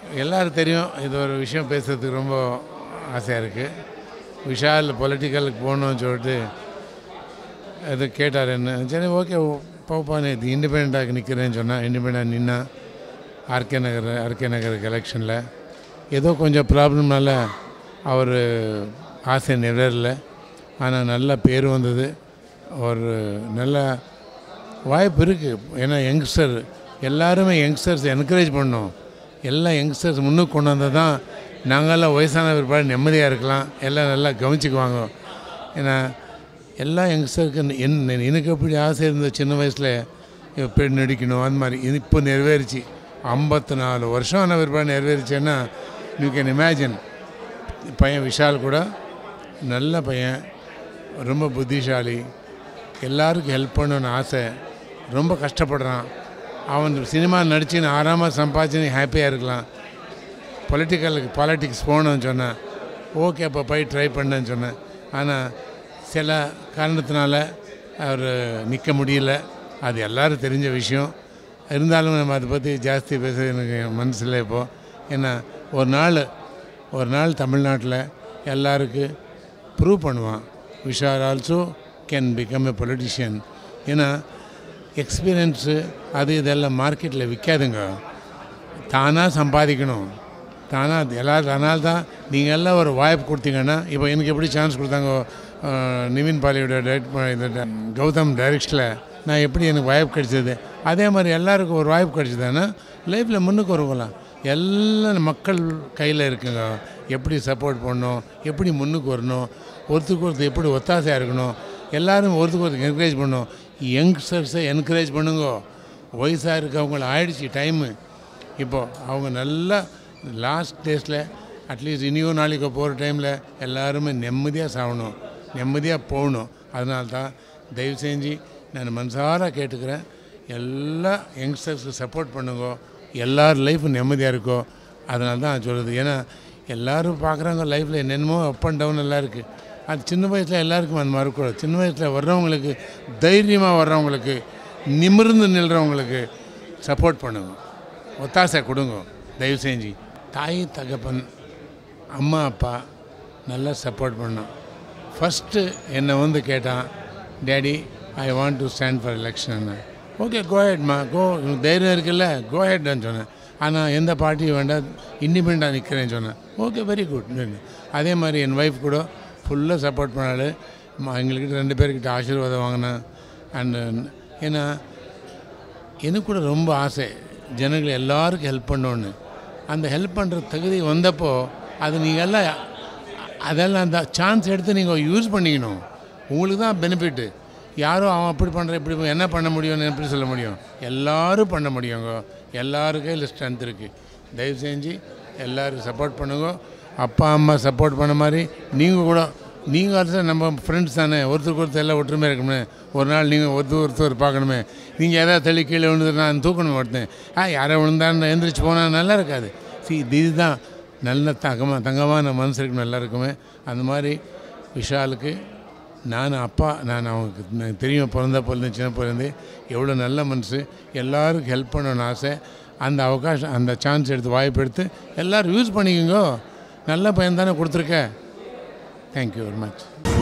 எல்லாரும் தெரியும் இது ஒரு விஷயம் பேசுறதுக்கு ரொம்ப ஆசையாக இருக்குது விஷால் பொலிட்டிக்கலுக்கு போகணும்னு சொல்லிட்டு அது கேட்டார் என்ன சரி ஓகே போப்பா இது இண்டிபெண்ட்டாக நிற்கிறேன்னு சொன்னால் இண்டிபெண்டாக நின்னா ஆர்கே நகர் ஆர்கே நகருக்கு எலெக்ஷனில் ஏதோ கொஞ்சம் ப்ராப்ளம்னால அவர் ஆசை நிறைவேறல ஆனால் நல்ல பேர் வந்தது ஒரு நல்ல வாய்ப்பு இருக்குது ஏன்னா யங்ஸ்டர் எல்லாருமே யங்ஸ்டர்ஸ் என்கரேஜ் பண்ணோம் எல்லா யங்ஸ்டர்ஸ் முன்னுக்கு கொண்டு வந்தால் தான் நாங்கள்லாம் வயசான பிற்பாடு நிம்மதியாக இருக்கலாம் எல்லாம் நல்லா கவனிச்சுக்குவாங்க ஏன்னா எல்லா யங்ஸ்டருக்கு என் எனக்கு எப்படி ஆசை இருந்தது சின்ன வயசில் பெண் நடிக்கணும் அந்த மாதிரி இது இப்போ நிறைவேறிச்சு ஐம்பத்தி நாலு வருஷம் ஆன பிற்பாடு நிறைவேறிச்சேன்னா யூ கேன் இமேஜின் பையன் விஷால் கூட நல்ல பையன் ரொம்ப புத்திசாலி எல்லாருக்கும் ஹெல்ப் பண்ணணும்னு ஆசை ரொம்ப கஷ்டப்படுறான் அவன் சினிமா நடிச்சுன்னு ஆறாமல் சம்பாதிச்சுன்னு ஹாப்பியாக இருக்கலாம் பொலிட்டிக்கலுக்கு பாலிட்டிக்ஸ் போகணும்னு சொன்னேன் ஓகே அப்போ போய் ட்ரை பண்ணேன்னு சொன்னேன் ஆனால் சில காரணத்தினால அவர் நிற்க முடியல அது எல்லாரும் தெரிஞ்ச விஷயம் இருந்தாலும் நம்ம அதை பற்றி ஜாஸ்தி பேச எனக்கு மனசில் இப்போது ஏன்னா ஒரு நாள் ஒரு நாள் தமிழ்நாட்டில் எல்லாருக்கு ப்ரூவ் பண்ணுவான் Vishal also can become a politician ஏன்னா எக்ஸ்பீரியன்ஸு அது இதெல்லாம் மார்க்கெட்டில் விற்காதுங்க தானாக சம்பாதிக்கணும் தானாக எல்லாரும் அதனால தான் நீங்கள் எல்லாம் ஒரு வாய்ப்பு கொடுத்தீங்கன்னா இப்போ எனக்கு எப்படி சான்ஸ் கொடுத்தாங்க அஹ், நிவின் பாலியோட டைரக்ட் இந்த கௌதம் டைரக்ஷனில் நான் எப்படி எனக்கு வாய்ப்பு கிடைச்சது அதே மாதிரி எல்லாருக்கும் ஒரு வாய்ப்பு கிடைச்சதுன்னா லைஃப்பில் முன்னுக்கு வருவலாம் எல்லாம் மக்கள் கையில் இருக்குங்க எப்படி சப்போர்ட் பண்ணணும் எப்படி முன்னுக்கு வரணும் ஒருத்தருக்கு ஒருத்தர் எப்படி ஒத்தாசையாக இருக்கணும் எல்லாரும் ஒருத்தருக்கு ஒருத்தர் என்கரேஜ் பண்ணணும் யங்ஸ்டர்ஸை என்கரேஜ் பண்ணுங்க வயசாக இருக்கவங்கள ஆயிடுச்சு டைமு இப்போ அவங்க நல்லா லாஸ்ட் டேஸில் அட்லீஸ்ட் இனியும் நாளைக்கு போகிற டைமில் எல்லாருமே நிம்மதியாக சாகணும் நிம்மதியாக போகணும் அதனால தான் தயவு செஞ்சு நான் மனசார கேட்டுக்கிறேன் எல்லா யங்ஸ்டர்ஸுக்கு சப்போர்ட் பண்ணுங்க எல்லார் லைஃப்பும் நிம்மதியாக இருக்கோ அதனால தான் நான் சொல்கிறது ஏன்னா எல்லோரும் பார்க்குறாங்க லைஃப்பில் என்னென்னமோ அப் அண்ட் டவுன் எல்லாம் இருக்குது அது சின்ன வயசில் எல்லாருக்கும் அந்த மாதிரி இருக்கக்கூடாது சின்ன வயசில் வர்றவங்களுக்கு தைரியமாக வர்றவங்களுக்கு நிமிர்ந்து நில்றவங்களுக்கு சப்போர்ட் பண்ணுங்க ஒத்தாசை கொடுங்க தயவு செஞ்சு தாய் தகப்பன் அம்மா அப்பா நல்லா சப்போர்ட் பண்ணோம் ஃபஸ்ட்டு என்னை வந்து கேட்டான் daddy I want to stand for election okay கோஹெட்மா கோ உனக்கு தைரியம் இருக்குல்ல கோஹெட்னு சொன்னேன் ஆனால் எந்த பார்ட்டியும் வேண்டாம் இண்டிபெண்ட்டாக நிற்கிறேன்னு சொன்னேன் ஓகே வெரி குட் அதே மாதிரி என் ஒய்ஃப் கூட ஃபுல்லாக சப்போர்ட் பண்ணாள் ம- எங்கள்கிட்ட ரெண்டு பேர்கிட்ட ஆசீர்வாதம் வாங்கினேன் அண்டு ஏன்னா எனக்கு கூட ரொம்ப ஆசை ஜனங்கள் எல்லாருக்கும் ஹெல்ப் பண்ணணுன்னு அந்த ஹெல்ப் பண்ணுற தகுதி வந்தப்போ அது நீங்கள் எல்லாம் அதெல்லாம் அந்த சான்ஸ் எடுத்து நீங்கள் யூஸ் பண்ணிக்கணும் உங்களுக்கு தான் பெனிஃபிட்டு யாரோ அவன் அப்படி பண்ணுற இப்படி பண்றான், என்ன பண்ண முடியும்னு எப்படி சொல்ல முடியும் எல்லாரும் பண்ண முடியுங்க எல்லாருக்கும் இல்லை ஸ்ட்ரென்த் இருக்குது தயவு செஞ்சு எல்லாருக்கும் சப்போர்ட் பண்ணுங்க அப்பா அம்மா சப்போர்ட் பண்ண மாதிரி நீங்கள் கூட நீங்கள் அடுத்த நம்ம ஃப்ரெண்ட்ஸ் தானே ஒருத்தருக்கு ஒருத்தர் எல்லாம் ஒற்றுமையாக இருக்கணுமே ஒரு நாள் நீங்கள் ஒருத்தர் ஒருத்தர் பார்க்கணுமே நீங்கள் எதாவது தள்ளி கீழே விழுந்து நான் தூக்கணும் ஒருத்தன் ஆ யாரை விழுந்தான்னு எந்திரிச்சு போனால் நல்லா இருக்காது சி இதுதான் நல்ல தங்கமாக தங்கமான மனசு இருக்கணும் எல்லாருக்குமே அந்த மாதிரி விஷாலுக்கு நான் அப்பா நான் அவனுக்கு எனக்கு தெரியும் பிறந்த பிறந்த சின்ன பிறந்து எவ்வளோ நல்ல மனசு எல்லாருக்கும் ஹெல்ப் பண்ணணும்னு ஆசை அந்த அவகாசம் அந்த சான்ஸ் எடுத்து வாய்ப்பு எடுத்து எல்லோரும் யூஸ் பண்ணிக்கோங்க நல்ல பையன் தானே கொடுத்துருக்க தேங்க்யூ வெரி மச்